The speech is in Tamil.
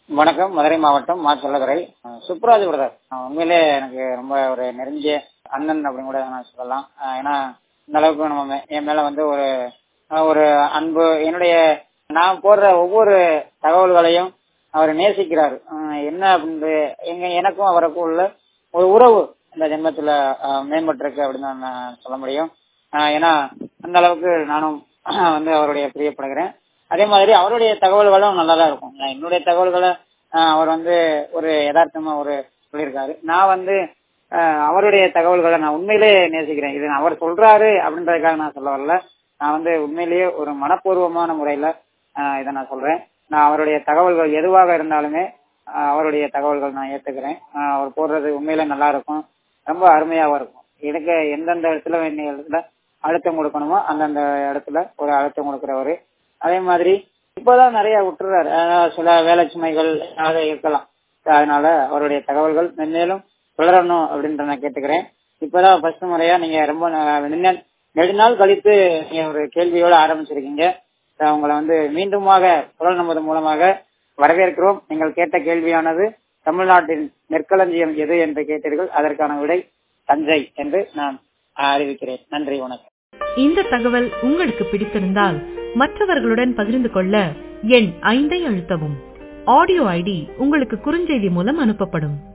வணக்கம் மதுரை மாவட்டம் மா சொல்லதுரை சுப்ராஜ் பிரதர் உண்மையிலே எனக்கு ரொம்ப ஒரு நெருங்கிய அண்ணன் அப்படின்னு கூட நான் சொல்லலாம் அஹ் ஏன்னா இந்த அளவுக்கு நம்ம மே- என் மேல வந்து ஒரு அஹ் ஒரு அன்பு என்னுடைய நான் போடுற ஒவ்வொரு தகவல்களையும் அவர் நேசிக்கிறாரு அஹ் என்ன அப்படின்னு எங்க எனக்கும் அவருக்கும் உள்ள ஒரு உறவு இந்த ஜென்மத்துல அஹ், மேம்பட்டிருக்கு அப்படின்னு தான் நான் சொல்ல முடியும் அஹ் ஏன்னா அந்த அளவுக்கு நானும் வந்து அவருடைய பிரியப்படுகிறேன் அதே மாதிரி அவருடைய தகவல்களும் நல்லா தான் இருக்கும் நான் என்னுடைய தகவல்களை அஹ், அவர் வந்து ஒரு யதார்த்தமா ஒரு சொல்லியிருக்காரு நான் வந்து அஹ், அவருடைய தகவல்களை நான் உண்மையிலே நேசிக்கிறேன் இது அவர் சொல்றாரு அப்படின்றதுக்காக நான் சொல்ல வரல நான் வந்து உண்மையிலேயே ஒரு மனப்பூர்வமான முறையில அஹ், இதை நான் சொல்றேன் நான் அவருடைய தகவல்கள் எதுவாக இருந்தாலுமே அஹ், அவருடைய தகவல்கள் நான் ஏத்துக்கிறேன் அஹ், அவர் போடுறது உண்மையிலே நல்லா இருக்கும் ரொம்ப அருமையாவும் இருக்கும் எனக்கு எந்தெந்த இடத்துல வேண்டிய இடத்துல அழுத்தம் கொடுக்கணுமோ அந்தந்த இடத்துல ஒரு அழுத்தம் கொடுக்கிறவரு அதே மாதிரி இப்போதான் நிறைய விட்டுறாரு அஹ் சில வேலை சுமைகள் ஏதாவது இருக்கலாம் அதனால அவருடைய தகவல்கள் மென்மேலும் தொடரணும் அப்படின்ற நான் கேட்டுக்கிறேன் இப்பதான் ஃபர்ஸ்ட் முறையா நீங்க ரொம்ப ந- நெடுநாள் நெடுநாள் கழித்து நீங்க ஒரு கேள்வியோட ஆரம்பிச்சிருக்கீங்க அஹ் உங்களை வந்து மீண்டுமாக குரல் நமது மூலமாக வரவேற்கிறோம் நீங்கள் கேட்ட கேள்வியானது தமிழ்நாட்டின் நெற்களஞ்சியம் எது என்று கேட்டீர்கள் அதற்கான விடை தஞ்சை என்று நான் அறிவிக்கிறேன் நன்றி வணக்கம் இந்த தகவல் உங்களுக்கு பிடித்திருந்தால் மற்றவர்களுடன் பகிர்ந்து கொள்ள எண் ஐந்தை அழுத்தவும் ஆடியோ ஐடி உங்களுக்கு குறுஞ்செய்தி மூலம் அனுப்பப்படும்